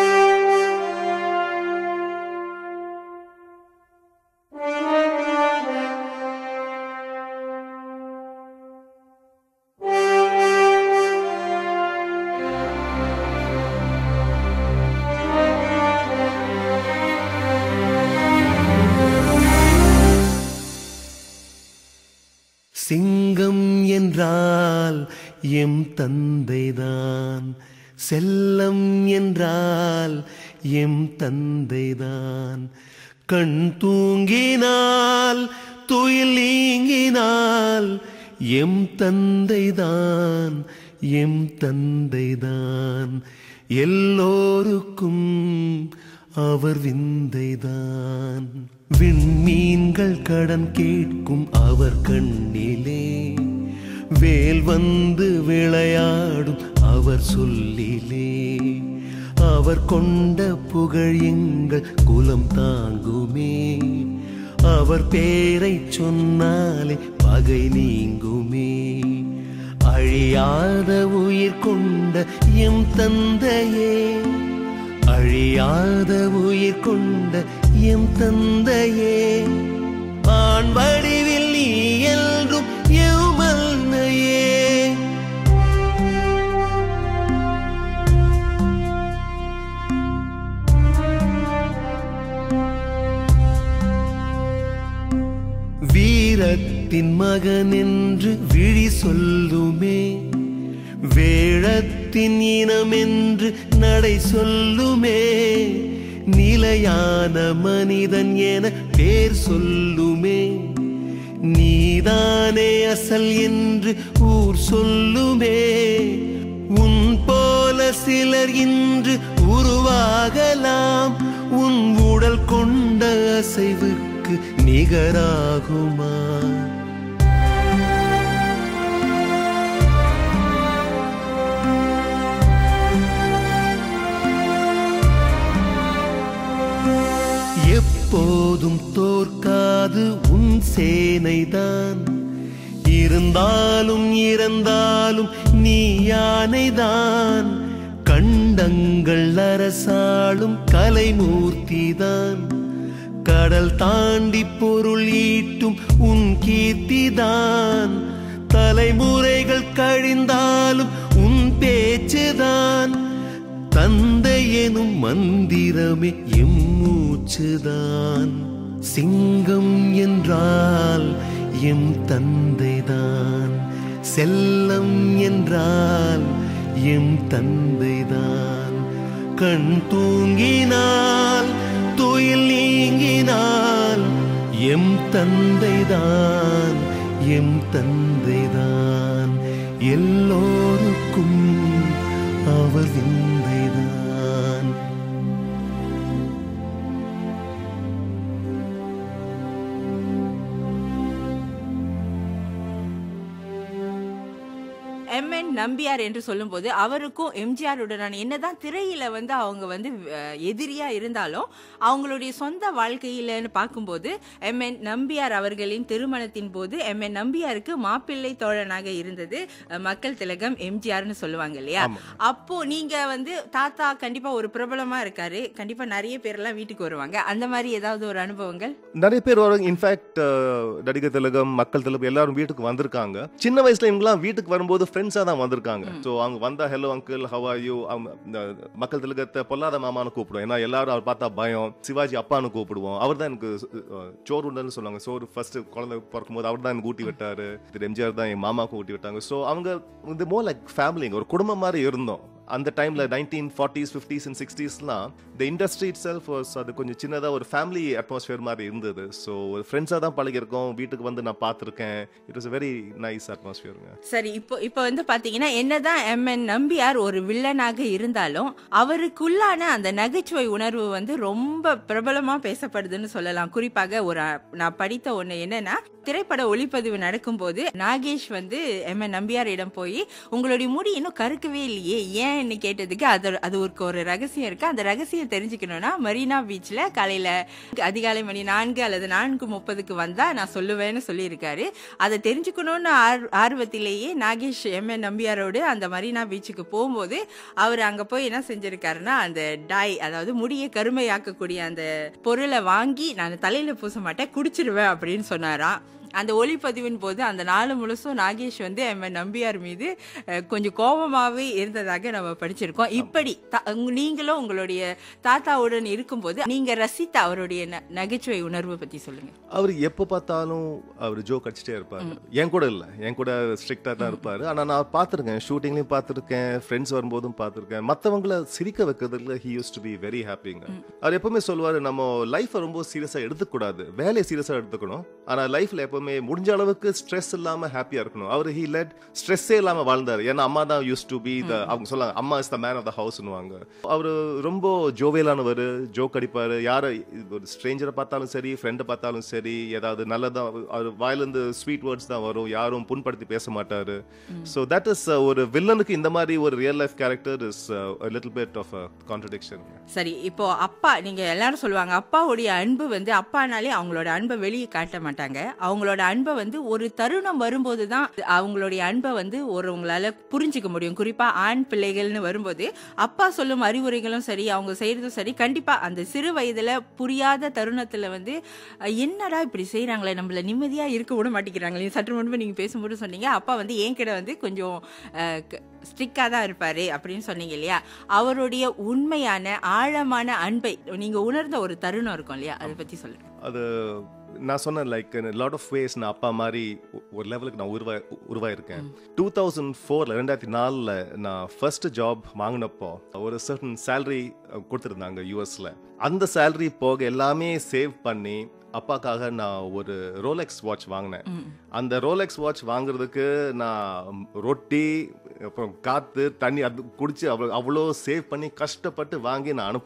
சிங்கம் என்றால் M தந்தைதான் செல்லம் என்றால் எம் தந்தைதான் கண் தூங்கினால் துயில் நீங்கினால் எம் தந்தைதான் எம் தந்தைதான் எல்லோருக்கும் அவர் விந்தைதான் விண்மீன்கள் கடன் கேட்கும் அவர் கண்ணிலே வேல் வந்து விளையாடும் அவர் சொல்லிலே அவர் கொண்ட புகழ் எங்கள் குலம் தாங்குமே அவர் பேரை சொன்னாலே பகை நீங்குமே அழியாத உயிர் கொண்ட எம் தந்தையே அழியாத உயிர் கொண்ட எம் தந்தையே ஆண் வடிவில் நீ என்றும் எவ்மல்னையே வீரத்தின் மகன் என்று விழி சொல்லுமே வேழத்தின் இனம் என்று நடை சொல்லுமே நிலையான மனிதன் என பேர் சொல்லுமே நீதானே அசல் என்று ஊர் சொல்லுமே உன் போல சிலர் இன்று உருவாகலாம் உன் உடல் கொண்ட அசைவுக்கு நிகராகுமா நீதான் இருந்தாலும் இறந்தாலும் நீ யானைதான் கண்டங்கள் அரசாளும் கலைமூர்த்திதான் கடல் தாண்டி பொருள் ஈட்டும் உன் கீர்த்திதான் தலைமுறைகள் கழிந்தாலும் உன் பேச்சுதான் தந்தை எனும் மந்திரமே எம் மூச்சுதான் சிங்கம் என்றால் எம் தந்தைதான் செல்லம் என்றால் எம் தந்தைதான் கண் தூங்கினால் துயில் நீங்கினால் எம் தந்தைதான் எம் தந்தைதான் எல்லோருக்கும் அவர் விந்தைதான் எம் என் நம்பியார் என்று சொல்லும்போது அவருக்கும் எம்ஜிஆர் உடனான என்னதான் திரையில வந்து அவங்க வந்து அஹ், எதிரியா இருந்தாலும் அவங்களுடைய சொந்த வாழ்க்கையிலன்னு பார்க்கும்போது எம் என் நம்பியார் அவர்களின் திருமணத்தின் போது எம் என் நம்பியாருக்கு மாப்பிள்ளை தோழனாக இருந்தது அஹ், மக்கள் திலகம் எம்ஜிஆர்னு சொல்லுவாங்க இல்லையா ஆமா. அப்போ நீங்க வந்து தாத்தா கண்டிப்பா ஒரு பிரபலமா இருக்காரு கண்டிப்பா நிறைய பேர்லாம் வீட்டுக்கு வருவாங்க அந்த மாதிரி ஏதாவது ஒரு அனுபவங்கள் நிறைய பேர் வராங்க இன்ஃபேக்ட் நடிகர் திலகம் மக்கள் திலகம் எல்லாரும் வீட்டுக்கு வந்திருக்காங்க சின்ன வயசுல இவங்கலாம் வீட்டுக்கு வரும்போது ஃப்ரெண்ட்ஸா தான் வந்திருக்காங்க ஸோ அவங்க வந்தா hello uncle how are you மக்கள் திலகத்தை பொல்லாத மாமான்னு கூப்பிடுவோம் ஏன்னா எல்லாரும் அவர் பார்த்தா பயம் சிவாஜி அப்பான்னு கூப்பிடுவோம் அவர் தான் எனக்கு அஹ், சோறு உண்டன்னு சொல்லுவாங்க சோறு ஃபர்ஸ்ட் குழந்தை பிறக்கும்போது அவர் தான் எனக்கு ஊட்டி விட்டாரு திரு எம்ஜிஆர் தான் என் மாமாவுக்கு ஊட்டி விட்டாங்க ஸோ அவங்க இந்த மோர் லைக் ஃபேமிலிங்க ஒரு குடும்பம் மாதிரி இருந்தோம் அந்த டைம்ல நைன்டீன் ஃபார்ட்டிஸ் ஃபிஃப்டிஸ் அண்ட் சிக்ஸ்டீஸ்லாம் இந்த இண்டஸ்ட்ரி இட் செல்ஃப் அது கொஞ்சம் சின்னதா ஒரு ஃபேமிலி அட்மாஸ்பியர் மாதிரி இருந்தது ஸோ ஒரு ஃப்ரெண்ட்ஸாக தான் பழகிருக்கோம் வீட்டுக்கு வந்து நான் பார்த்துருக்கேன் இட் வாஸ் வெரி நைஸ் அட்மாஸ்பியருங்க சரி இப்போ இப்போ வந்து பாத்தீங்கன்னா என்னதான் எம் என் நம்பியார் ஒரு வில்லனாக இருந்தாலும் அவருக்குள்ளான அந்த நகைச்சுவை உணர்வு வந்து ரொம்ப பிரபலமா பேசப்படுதுன்னு சொல்லலாம் குறிப்பாக ஒரு அ- நான் படித்த ஒண்ணு என்னன்னா திரைப்பட ஒளிப்பதிவு நடக்கும்போது நாகேஷ் வந்து எம் என் நம்பியாரிடம் போய் உங்களுடைய முடி இன்னும் கருக்கவே இல்லையே ஏன்னு கேட்டதுக்கு அது அது ஒரு ஒரு ரகசியம் இருக்கு அந்த ரகசியம் தெரிஞ்சுக்கணும்னா மரீனா பீச்ல காலையில அதிகாலை மணி நான்கு அல்லது நான்கு முப்பதுக்கு வந்தா நான் சொல்லுவேன்னு சொல்லியிருக்காரு அதை தெரிஞ்சுக்கணும்னு ஆர்- ஆர்வத்திலேயே நாகேஷ் எம் என் நம்பியாரோடு அந்த மரீனா பீச்சுக்கு போகும்போது அவர் அங்க போய் என்ன செஞ்சிருக்காருன்னா அந்த டை அதாவது முடியை கருமையாக்கக்கூடிய அந்த பொருளை வாங்கி நான் தலையில பூச மாட்டேன் குடிச்சிருவேன் அப்படின்னு சொன்னாராம் அந்த ஒளிப்பதிவின் போது அந்த நாள் முழுசும் நாகேஷ் வந்து எம் என் நம்பியார் மீது அஹ், கொஞ்சம் கோபமாவே இருந்ததாக நம்ம படிச்சிருக்கோம் இப்படி த- உங்க- நீங்களும் உங்களுடைய தாத்தாவுடன் இருக்கும்போது நீங்க ரசித்த அவருடைய ந- நகைச்சுவை உணர்வு பத்தி சொல்லுங்க அவர் எப்போ பார்த்தாலும் அவர் ஜோக் அடிச்சிட்டே இருப்பாரு என் கூட இல்லை என் கூட ஸ்ட்ரிக்டாக தான் இருப்பாரு ஆனால் நான் பார்த்துருக்கேன் ஷூட்டிங்லையும் பார்த்துருக்கேன் ஃப்ரெண்ட்ஸ் வரும்போதும் பார்த்துருக்கேன் மற்றவங்கள சிரிக்க வைக்கிறதுல he use to be very ஹாப்பிங்க அவர் எப்பவுமே சொல்லுவார் நம்ம லைஃப்பை ரொம்ப சீரியஸாக எடுத்துக்கூடாது வேலையை சீரியஸாக எடுத்துக்கணும் ஆனால் லைஃப்பில் எப்பவுமே முடிஞ்ச அளவுக்கு ஸ்ட்ரெஸ் இல்லாமல் ஹாப்பியாக இருக்கணும் அவர் ஹி லெட் ஸ்ட்ரெஸ்ஸே இல்லாமல் வாழ்ந்தார் ஏன்னா அம்மா தான் யூஸ் டு பி த அவங்க சொல்லாங்க அம்மா is the man of the ஹவுஸ்னுவாங்க அவர் ரொம்ப ஜோவியலானவர் ஜோக் அடிப்பார் யாரை ஒரு ஸ்ட்ரேஞ்சரை பார்த்தாலும் சரி ஃப்ரெண்டை பார்த்தாலும் சரி ஏதாவது நல்லதா அவர் வாயிலிருந்து ஸ்வீட் வேர்ட்ஸ் தான் வரும் யாரும் புண்படுத்தி பேச மாட்டாரு ஸோ தட் இஸ் ஒரு வில்லனுக்கு இந்த மாதிரி ஒரு real life character is little bit of contradiction சரி இப்போ அப்பா நீங்க எல்லாரும் சொல்லுவாங்க அப்பாவுடைய அன்பு வந்து அப்பானாலே அவங்களோட அன்பை வெளியே காட்ட மாட்டாங்க அவங்களோட அன்பை வந்து ஒரு தருணம் வரும்போது தான் அவங்களுடைய அன்பை வந்து ஒருவங்களால புரிஞ்சுக்க முடியும் குறிப்பா ஆண் பிள்ளைகள்னு வரும்போது அப்பா சொல்லும் அறிவுரைகளும் சரி அவங்க செய்யறதும் சரி கண்டிப்பா அந்த சிறு வயதுல புரியாத தருணத்துல வந்து அஹ், என்னடா இப்படி செய்றாங்களே நம்மள நிம்மதியா இருக்க விட மாட்டேங்கிறாங்களே சற்று முன்பு நீங்க பேசும்போது சொன்னீங்க அப்பா வந்து என்கிட்ட வந்து கொஞ்சம் ஸ்ட்ரிக்டாக தான் இருப்பாரு அப்படின்னு சொன்னீங்க இல்லையா அவருடைய உண்மையான ஆழமான அன்பை நீங்க உணர்ந்த ஒரு தருணம் இருக்கும் இல்லையா அதை பத்தி சொல்லுங்க அது நான் சொன்னேன் லைக் லாட் ஆஃப் வேஸ் நான் அப்பா மாதிரி ஒ- ஒரு லெவலுக்கு நான் உருவா உருவாயிருக்கேன் டூ தௌசண்ட் ஃபோரில் ரெண்டாயிரத்தி நாலில் நான் ஃபர்ஸ்ட் ஜாப் வாங்கினப்போ ஒரு சர்டன் சேலரி கொடுத்துருந்தாங்க யூஎஸில் அந்த சேலரி போக எல்லாமே சேவ் பண்ணி அப்பாக்காக நான் ஒரு ரோலெக்ஸ் வாட்ச் வாங்கினேன் அந்த ரோலெக்ஸ் வாட்ச் வாங்குறதுக்கு நான் ரொட்டி அப்புறம் காத்து தண்ணி அது குடிச்சு அவ்வளோ அவ்வளோ சேவ் பண்ணி கஷ்டப்பட்டு வாங்கி நான் அனுப்புனேன்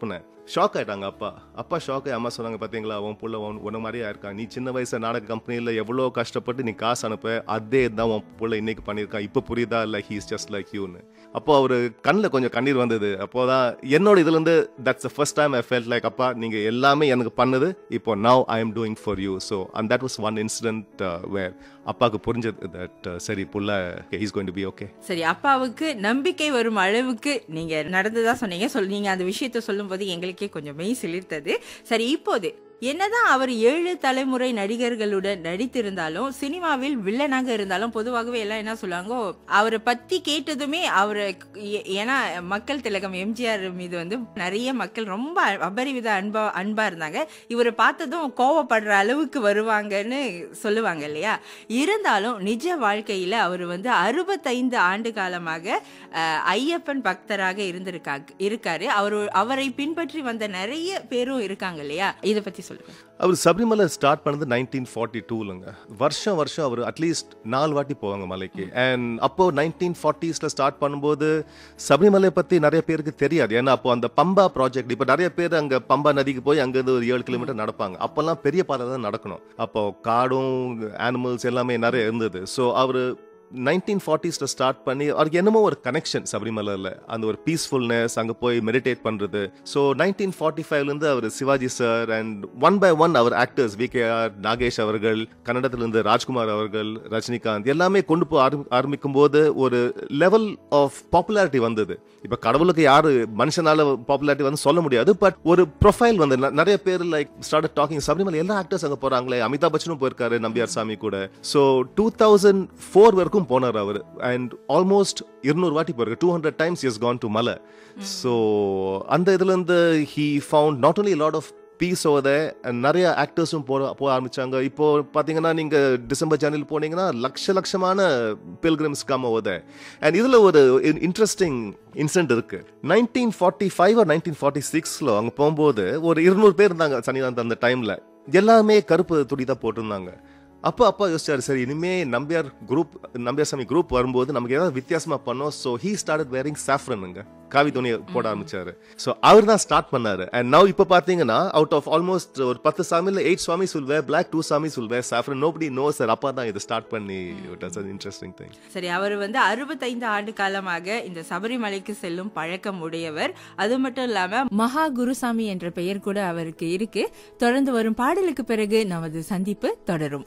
ஷாக் ஆயிட்டாங்க அப்பா அப்பா ஷாக் ஆகி அம்மா சொன்னாங்க பாத்தீங்களா உன் புள்ள உன் உன மாதிரியா இருக்கான் நீ சின்ன வயசுல நாடக கம்பெனில எவ்வளோ கஷ்டப்பட்டு நீ காசு அனுப்ப அதே தான் உன் புள்ள இன்னைக்கு பண்ணியிருக்கான் இப்போ புரியுதா லைக் ஹீஸ் ஜஸ்ட் லைக் யூன்னு அப்போ அவர் கண்ணில் கொஞ்சம் கண்ணீர் வந்தது அப்போதான் என்னோட இதுல இருந்து that's the first time I felt like அப்பா நீங்க எல்லாமே எனக்கு பண்ணது இப்போ now I am doing for you so and that was one incident where அப்பாவுக்கு புரிஞ்சது தட் சரி புள்ள is going to be okay சரி அப்பாவுக்கு நம்பிக்கை வரும் அளவுக்கு நீங்க நடந்ததா சொன்னீங்க சொல் நீங்க அந்த விஷயத்த சொல்லும்போது எங்களுக்கே கொஞ்சம் மெய் சிலிர்த்தது சரி இப்போது என்னதான் அவர் ஏழு தலைமுறை நடிகர்களுடன் நடித்திருந்தாலும் சினிமாவில் வில்லனாக இருந்தாலும் பொதுவாகவே எல்லாம் என்ன சொல்லுவாங்க அவரை பத்தி கேட்டதுமே அவரை ஏ- ஏன்னா மக்கள் திலகம் எம்ஜிஆர் மீது வந்து நிறைய மக்கள் ரொம்ப அபரிவித அன்பா அன்பா இருந்தாங்க இவரை பார்த்ததும் கோவப்படுற அளவுக்கு வருவாங்கன்னு சொல்லுவாங்க இல்லையா இருந்தாலும் நிஜ வாழ்க்கையில அவர் வந்து அறுபத்தைந்து ஆண்டு காலமாக அஹ், ஐயப்பன் பக்தராக இருந்திருக்கா இருக்காரு அவர் அவரை பின்பற்றி வந்த நிறைய பேரும் இருக்காங்க இல்லையா இத பத்தி சொல்லுங்க அவர் சபரிமலை ஸ்டார்ட் பண்ணது நைன்டீன் ஃபார்ட்டி டூலங்க வருஷம் வருஷம் அவர் அட்லீஸ்ட் நாலு வாட்டி போவாங்க மலைக்கு அண்ட் அப்போ நைன்டீன் ஃபார்ட்டிஸில் ஸ்டார்ட் பண்ணும்போது சபரிமலை பற்றி நிறைய பேருக்கு தெரியாது ஏன்னா அப்போ அந்த பம்பா ப்ராஜெக்ட் இப்போ நிறைய பேர் அங்கே பம்பா நதிக்கு போய் அங்கேருந்து ஒரு ஏழு கிலோமீட்டர் நடப்பாங்க அப்போல்லாம் பெரிய பாதை தான் நடக்கணும் அப்போ காடும் அனிமல்ஸ் எல்லாமே நிறைய இருந்தது ஸோ அவர் நைன்டீன் ஃபார்ட்டிஸில் ஸ்டார்ட் பண்ணி அவருக்கு என்னமோ ஒரு கனெக்ஷன் சபரிமலையில் அந்த ஒரு பீஸ்ஃபுல்னஸ் அங்கே போய் மெடிடேட் பண்ணுறது ஸோ நைன்டீன் ஃபார்ட்டி ஃபைவ்லேருந்து அவர் Sivaji sir and one by one அவர் ஆக்டர்ஸ் விகேஆர் நாகேஷ் அவர்கள் கன்னடத்திலிருந்து ராஜ்குமார் அவர்கள் ரஜினிகாந்த் எல்லாமே கொண்டு போய் ஆரம் ஆரம்பிக்கும் போது ஒரு லெவல் ஆஃப் பாப்புலாரிட்டி வந்தது இப்போ கடவுளுக்கு யாரு மனுஷனால பாப்புலாரிட்டி வந்து சொல்ல முடியாது பட் ஒரு ப்ரொஃபைல் வந்து ந- நிறைய பேர் லைக் ஸ்டார்ட் டாக்கிங் சபரிமலை எல்லா ஆக்டர்ஸ் அங்கே போறாங்களே அமிதாப் பச்சனும் போயிருக்காரு நம்பியார் சாமி கூட ஸோ டூ தௌசண்ட் ஃபோர் வரைக்கும் போனார் அவர் அண்ட் ஆல்மோஸ்ட் இருநூறு வாட்டி போயிருக்கு two hundred times is gone to மலை ஸோ அந்த இதுல இருந்து he found not only lot of peace other நிறைய ஆக்டர்ஸும் போக போக ஆரம்பிச்சாங்க இப்போ பார்த்தீங்கன்னா நீங்க டிசம்பர் ஜனவரி போனீங்கன்னா லட்ச லட்சமான பில்கிரிம்ஸ் காம ஓத அண்ட் இதுல ஒரு இன்ட்ரெஸ்டிங் இன்சிடென்ட் இருக்கு nineteen forty five nineteen forty சிக்ஸ்ல அங்க போகும்போது ஒரு இருநூறு பேர் இருந்தாங்க சனிதாந்த் அந்த டைம்ல எல்லாமே கருப்பு துணி தான் போட்டிருந்தாங்க அப்போ அப்பா யோசிச்சாரு சரி இனிமே நம்பியார் குரூப் நம்பியார் சாமி குரூப் வரும்போது நமக்கு ஏதாவது வித்தியாசமா பண்ணோம் ஸோ ஹீ ஸ்டார்ட் வேரிங் சாஃப்ரனுங்க காவி துணியை போட ஆரம்பிச்சாரு ஸோ அவர் தான் ஸ்டார்ட் பண்ணாரு அண்ட் நவ் இப்போ பார்த்தீங்கன்னா அவுட் ஆஃப் ஆல்மோஸ்ட் ஒரு பத்து சாமியில் எயிட் சாமி சொல்வே பிளாக் டூ சாமி சொல்வே சாஃப்ரன் நோபடி நோ சார் அப்பா தான் இதை ஸ்டார்ட் பண்ணி இன்ட்ரெஸ்டிங் திங் சரி அவர் வந்து அறுபத்தைந்து ஆண்டு காலமாக இந்த சபரிமலைக்கு செல்லும் பழக்கம் உடையவர் அது மட்டும் இல்லாம மகா குருசாமி என்ற பெயர் கூட அவருக்கு இருக்கு தொடர்ந்து வரும் பாடலுக்கு பிறகு நமது சந்திப்பு தொடரும்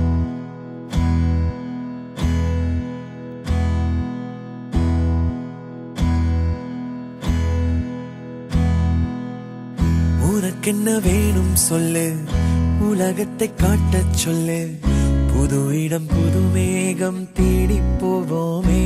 உனக்கென்ன வேணும் சொல்லு உலகத்தை காட்டச் சொல்லு புது இடம் புது மேகம் தேடி போவோமே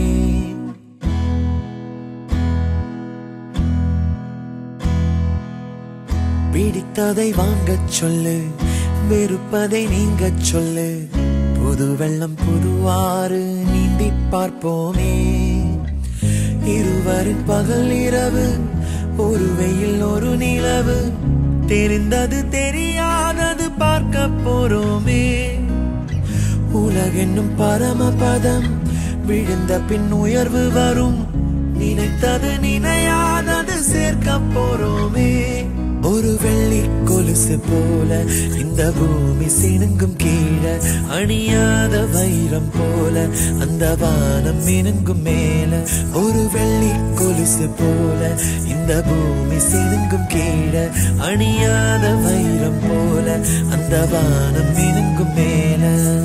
பிடித்ததை வாங்கச் சொல்லு வெறுப்பதை நீங்கச் சொல்லு புது வெள்ளம் புதுவாறு நீந்தி பார்ப்போமே இருவரின் பகல் இரவு ஒரு வெயில் ஒரு நிலவு தெரிந்தது தெரியாதது பார்க்க போறோமே உலகென்னும் பரமபதம் விழுந்த பின் உயர்வு வரும் நினைத்தது நினையாதது சேர்க்க போறோமே ஒரு வெள்ளி கொலுசு போல இந்த பூமி சினுங்கும் கீழே அணியாத வைரம் போல அந்த வானம் மினுங்கும் மேல ஒரு வெள்ளி கொலுசு போல இந்த பூமி சினுங்கும் கீழே அணியாத வைரம் போல அந்த வானம் மினுங்கும் மேல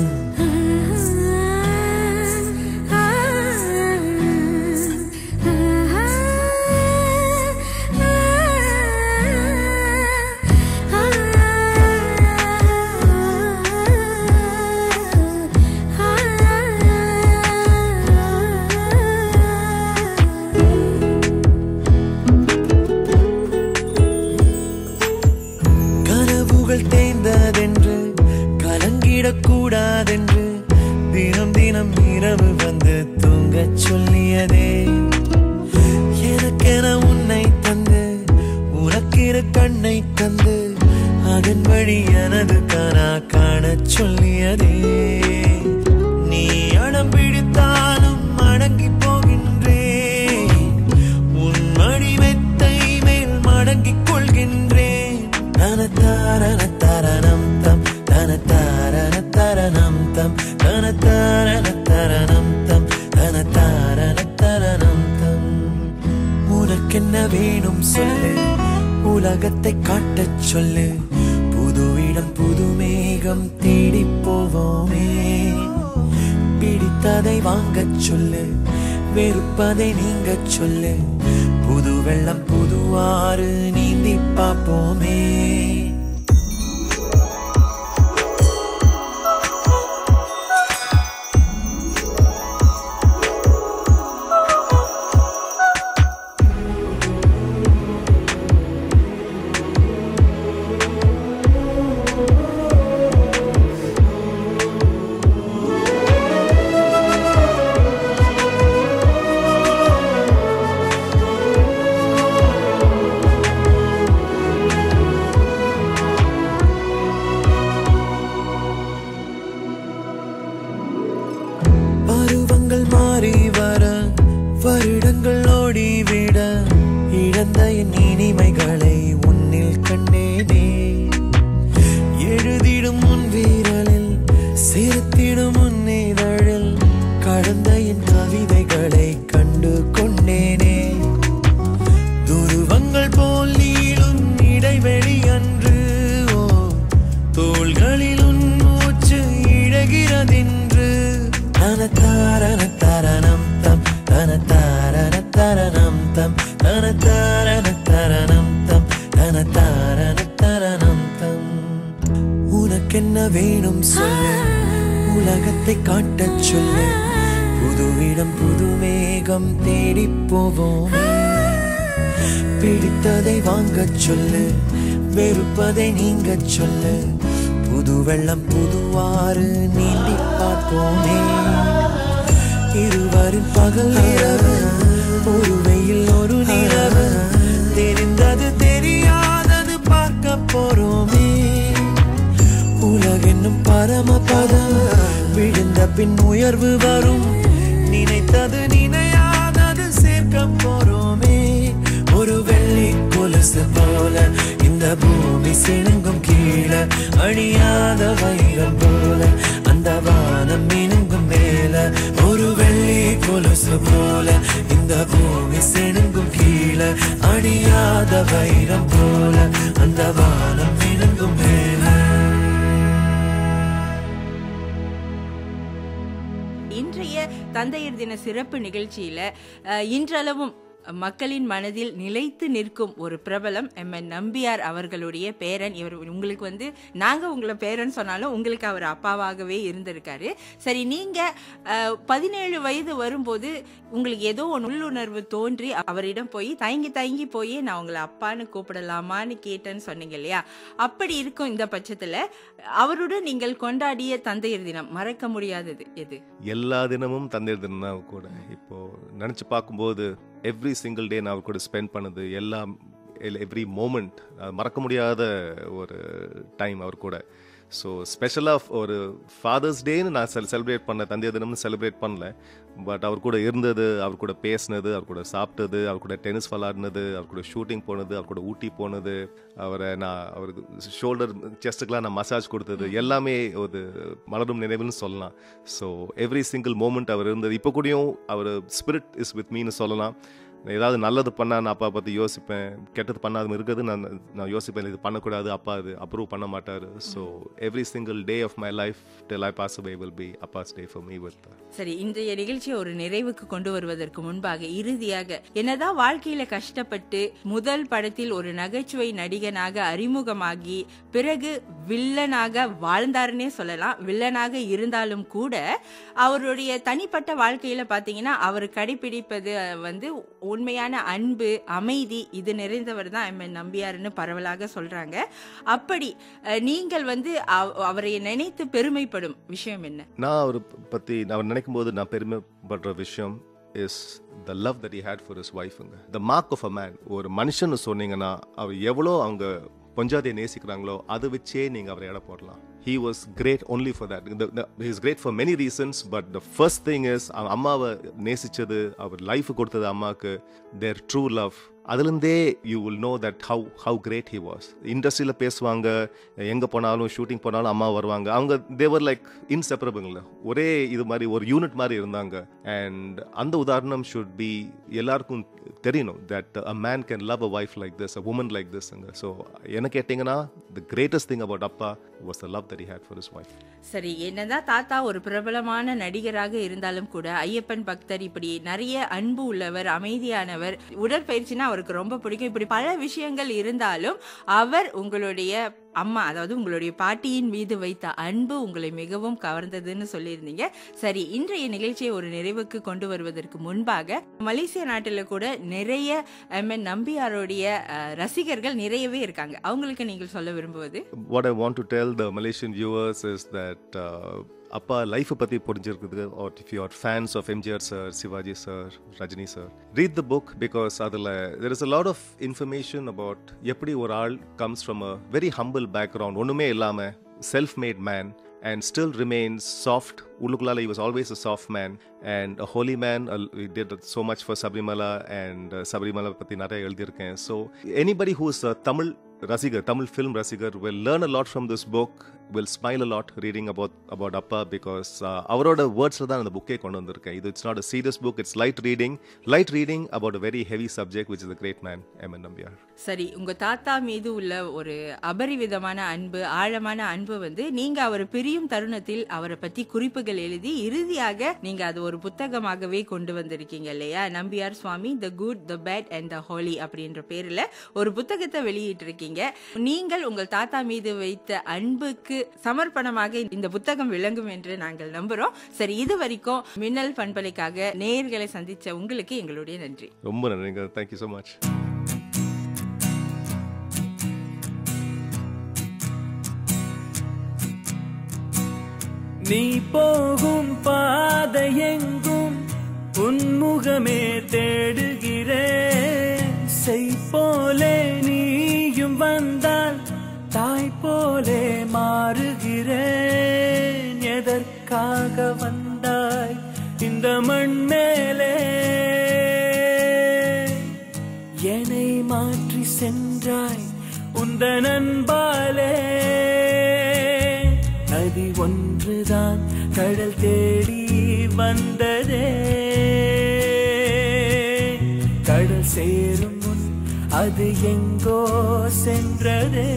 கனவுகள் தேய்ந்ததென்று கலங்கிடக்கூடாதென்று தினம் தினம் இரவு வந்து தூங்கச் சொல்லியதே எனக்கென உன்னை தந்து உனக்கிரு கண்ணை தந்து அதன் வழி எனது கனா காணச் சொல்லியதே நீ அடம் பிடித்தாலும் அடங்கி போகின்றேன் உன் மடி மெத்தை மேல் மடங்கிக் கொள்கின்றேன் உலகத்தை காட்டச் சொல்லு புது இடம் புது மேகம் தேடி போவோமே பிடித்ததை வாங்கச் சொல்லு வெறுப்பதை நீங்கச் சொல்லு புது வெள்ளம் புது ஆறு நீந்தி பார்ப்போமே பருவங்கள் மாறி வர வருடங்கள் ஓடிவிட இழந்த என் இனிமைகளை உன்னில் கண்டேனே எழுதிடும் உன் வீரலில் சேர்த்திடும் உன் இதழில் கடந்த என் கவிதைகளை கண்டு கொண்டேனே துருவங்கள் போல் நீளும் இடைவெளி அன்று ஓ தோள்களில் உன் மூச்சு இழகிறதென்று தனத்தாரண தரணம் தம் தனத்தாரண தரணம் தம் தனத்தாரண தரணம் தம் தனத்தாரண தரணம் தம் உனக்கென்ன வேணும் சொல்லு உலகத்தை காட்டச் சொல்லு புது இடம் புது மேகம் தேடி போவோம் பிடித்ததை வாங்கச் சொல்லு வெறுப்பதை நீங்கச் சொல்லு புது வெள்ளம் புதுவாறு நீந்தி பார்ப்போமே இருவரின் பகல் இரவு ஒரு வெயில் ஒரு நிலவு தெரிந்தது தெரியாதது பார்க்க போறோமே உலகென்னும் பரமபதம் விழுந்த பின் உயர்வு வரும் நினைத்தது நினையாதது சேர்க்க போறோமே ஒரு வெள்ளி கொலுசு போல இந்த பூமி சிணுங்கும் கீழே அழியாத வைரம் போல அந்த வானம் மினுங்கும் மேல ஒரு வெள்ளி கொலுசு போல இந்த பூமி சிணுங்கும் கீழே அழியாத வைரம் போல அந்த வானம் மினுங்கும் மேல இன்றைய தந்தையர் தின சிறப்பு நிகழ்ச்சியில அஹ், இன்றளவும் மக்களின் மனதில் நிலைத்து நிற்கும் ஒரு பிரபலம் எம் என் நம்பியார் அவர்களுடைய பேரன் இவர் உங்களுக்கு வந்து நாங்க உங்களை பேரன் சொன்னாலும் உங்களுக்கு அவர் அப்பாவாகவே இருந்திருக்காரு சரி நீங்க அஹ், பதினேழு வயது வரும்போது உங்களுக்கு ஏதோ ஒரு உள்ளுணர்வு தோன்றி அவரிடம் போய் தயங்கி தயங்கி போய் நான் உங்களை அப்பான்னு கூப்பிடலாமான்னு கேட்டேன்னு சொன்னீங்க இல்லையா அப்படி இருக்கும் இந்த பட்சத்துல அவருடன் நீங்கள் கொண்டாடிய தந்தையர் தினம் மறக்க முடியாதது எது எல்லா தினமும் தந்தையர் தினம் தான் அவர் கூட இப்போ நினச்சி பார்க்கும்போது எவ்ரி சிங்கிள் டே நான் அவர் கூட ஸ்பெண்ட் பண்ணது எல்லா எவ்ரி மூமெண்ட் மறக்க முடியாத ஒரு டைம் அவர் கூட ஸோ ஸ்பெஷலாக ஒரு ஃபாதர்ஸ் டேன்னு நான் செல் செலிப்ரேட் பண்ண தந்தையர் தினம்னு செலிப்ரேட் பண்ணல பட் அவர் கூட இருந்தது அவர் கூட பேசினது அவர் கூட சாப்பிட்டது அவர் கூட டென்னிஸ் விளாடினது அவர் கூட ஷூட்டிங் போனது அவர் கூட ஊட்டி போனது அவரை நான் அவருக்கு ஷோல்டர் செஸ்ட்டுக்கெலாம் நான் மசாஜ் கொடுத்தது எல்லாமே ஒரு மலரும் நினைவுன்னு சொல்லலாம் ஸோ எவ்ரி சிங்கிள் மூமெண்ட் அவர் இருந்தது இப்போ கூடயும் அவர் ஸ்பிரிட் இஸ் வித் மீன்னு சொல்லலாம் ஏதாவது நல்லது பண்ணா நான் அப்பா பற்றி யோசிப்பேன் கெட்டது பண்ணாத இருக்குது நான் நான் யோசிப்பேன் இது பண்ணக்கூடாது அப்பா அது அப்ரூவ் பண்ண மாட்டார் so every single day of my life till I pass away will be அப்பாஸ் டே ஃபார் மீ வித் சரி இன்றைய நிகழ்ச்சியை ஒரு நிறைவுக்கு கொண்டு வருவதற்கு முன்பாக இறுதியாக என்னதான் வாழ்க்கையில கஷ்டப்பட்டு முதல் படத்தில் ஒரு நகைச்சுவை நடிகனாக அறிமுகமாகி பிறகு வில்லனாக வாழ்ந்தாருன்னே சொல்லலாம் வில்லனாக இருந்தாலும் கூட அவருடைய தனிப்பட்ட வாழ்க்கையில பாத்தீங்கன்னா அவர் கடைபிடிப்பது வந்து உண்மையான அன்பு அமைதி இது நிறைந்தவர் தான் எம் என் நம்பியாருன்னு பரவலாக சொல்றாங்க அப்படி அஹ், நீங்கள் வந்து அவ- அவரை நினைத்து பெருமைப்படும் விஷயம் என்ன நான் அவர் பற்றி அவர் நினைக்கும் போது நான் பெருமைப்படுற விஷயம் is the love that he had for his ஒய்ஃபுங்க the mark of a man ஒரு மனுஷன்னு சொன்னீங்கன்னா அவர் எவ்வளோ அவங்க பொஞ்சாதியை நேசிக்கிறாங்களோ அதை வச்சே நீங்கள் அவரை எடை போடலாம் he was great only for that the, the, he's great for many reasons but the first thing is அவன் அம்மாவை நேசிச்சது அவர் லைஃப் கொடுத்தது அம்மாவுக்கு their true love அதுலேருந்தே you will know that how how great he was இண்டஸ்ட்ரியில் பேசுவாங்க எங்கே போனாலும் shooting போனாலும் அம்மா வருவாங்க அவங்க தேவர் லைக் இன்செப்பரபிள்ல ஒரே இது மாதிரி ஒரு யூனிட் மாதிரி இருந்தாங்க அண்ட் அந்த உதாரணம் ஷுட் பி எல்லாருக்கும் தெரியணும் that a man can love a wife like this a woman like திஸ்ங்க ஸோ என்ன கேட்டிங்கன்னா த கிரேட்டஸ்ட் திங் அபவுட் அப்பா was the love that he had for his wife சரி என்னதான் தாத்தா ஒரு பிரபலமான நடிகராக இருந்தாலும் கூட ஐயப்பன் பக்தர் இப்படி நிறைய அன்பு உள்ளவர் அமைதியானவர் உடற்பயிற்சினா அவருக்கு ரொம்ப பிடிக்கும் இப்படி பல விஷயங்கள் இருந்தாலும் அவர் உங்களுடைய அம்மா அதாவது உங்களுடைய பாட்டியின் மீது வைத்த அன்பு உங்களை மிகவும் கவர்ந்ததுன்னு சொல்லியிருந்தீங்க சரி இன்றைய நிகழ்ச்சியை ஒரு நிறைவுக்கு கொண்டு வருவதற்கு முன்பாக மலேசிய நாட்டில் கூட நிறைய எம் என் நம்பியாருடைய அஹ், ரசிகர்கள் நிறையவே இருக்காங்க அவங்களுக்கு நீங்கள் சொல்ல விரும்புவது what I want to tell the Malaysian viewers is that uh, அப்பா லைஃப்பை பற்றி புரிஞ்சிருக்குது or if you are fans of MGR sir Sivaji sir Rajini sir read the book because அதில் there is a lot of information about எப்படி ஒரு ஆள் comes from a very humble background ஒன்றுமே இல்லாமல் self made man and still remains soft. Ulukulala, he was always a soft man and a holy man. Uh, he did so much for Sabrimala and uh, Sabrimala பத்தி நிறைய எழுதியிருக்கேன் so anybody who is a Tamil ரசிகர் Tamil film ரசிகர் will learn a lot from this book will smile a lot reading about about அப்பா because அவரோட வேர்ட்ஸில் தான் அந்த புக்கே கொண்டு வந்திருக்கேன் இது it's not a serious book it's light reading light reading about a very heavy subject which is a great man M N Nambiar சரி உங்க தாத்தா மீது உள்ள ஒரு அபரிவிதமான அன்பு ஆழமான அன்பு வந்து நீங்க அவர் பிரியும் தருணத்தில் அவரை பத்தி குறிப்புகள் எழுதி இறுதியாக நீங்க அது ஒரு புத்தகமாகவே கொண்டு வந்திருக்கீங்க இல்லையா Nambiar Swami the good the bad and the holy அப்படின்ற பேர்ல ஒரு புத்தகத்தை வெளியிட்டிருக்கீங்க நீங்கள் உங்கள் தாத்தா மீது வைத்த அன்புக்கு சமர்ப்பணமாக இந்த புத்தகம் விளங்கும் என்று நாங்கள் நம்புறோம் சரி இது வரைக்கும் மின்னல் பண்பலைக்காக நேயர்களை சந்திச்ச உங்களுக்கு எங்களுடைய நன்றி ரொம்ப நன்றிங்க தேங்க்யூ ஸோ மச் நீ போகும் பாதையெங்கும் உன்முகமே தேடுகிறேன் செய் போலே நீயும் வந்தால் தாய் போலே மாறுகிறேன் எதற்காக வந்தாய் இந்த மண் மேலே என்னை மாற்றி சென்றாய் உந்த நண்பாலே நதி ஒன்றுதான் கடல் தேடி வந்ததே கடல் சேரும் முன் அது எங்கோ சென்றதே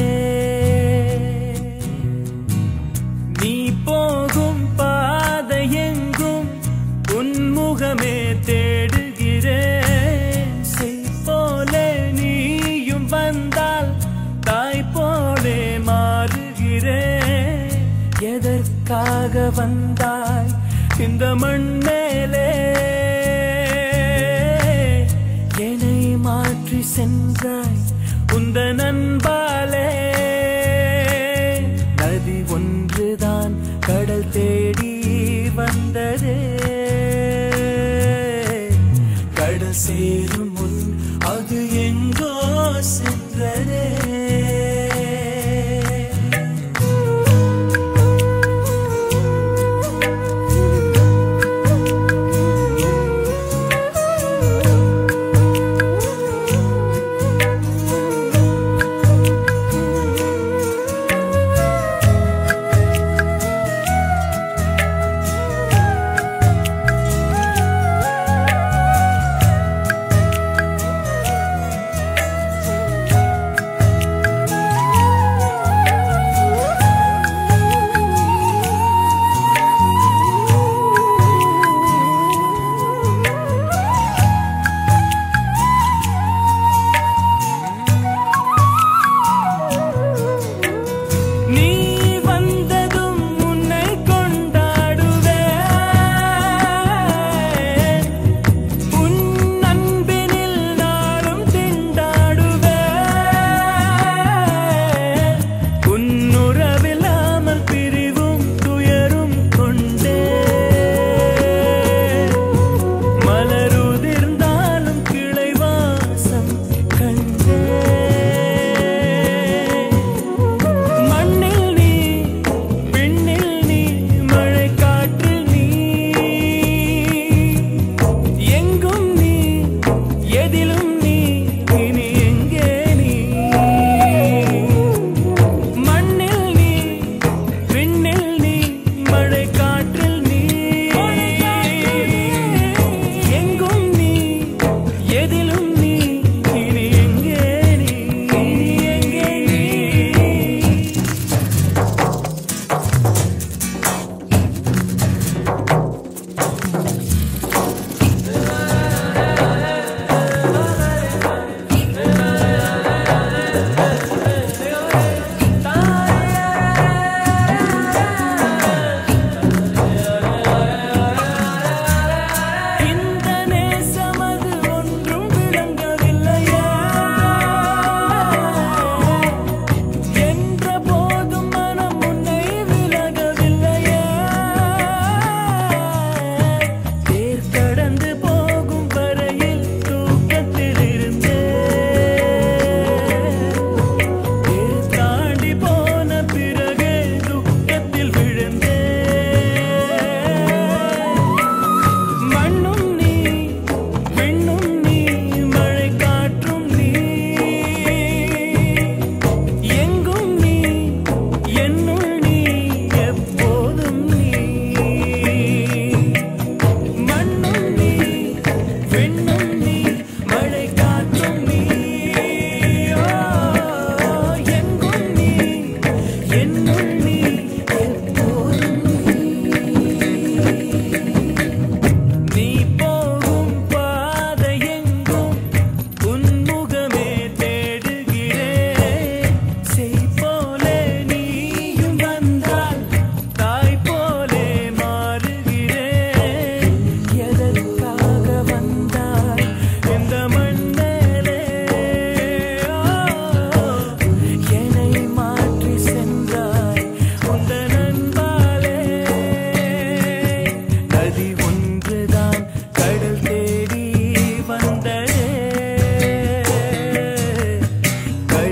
நீ போகும் பாதை எங்கும் உன்முகமே தேடுகிறேன் செய் போலே நீயும் வந்தால் தாய் போலே மாறுகிறேன் எதற்காக வந்தாய் இந்த மண் மேலே என்னை மாற்றி சென்றாய் உந்த நண்பாலே நதி ஒன்றுதான் கடல் தேடி வந்ததே கடல் சேரும் முன் அது எங்கோ சென்றதே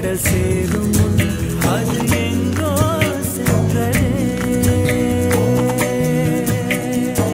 கடல் சேரும் முன்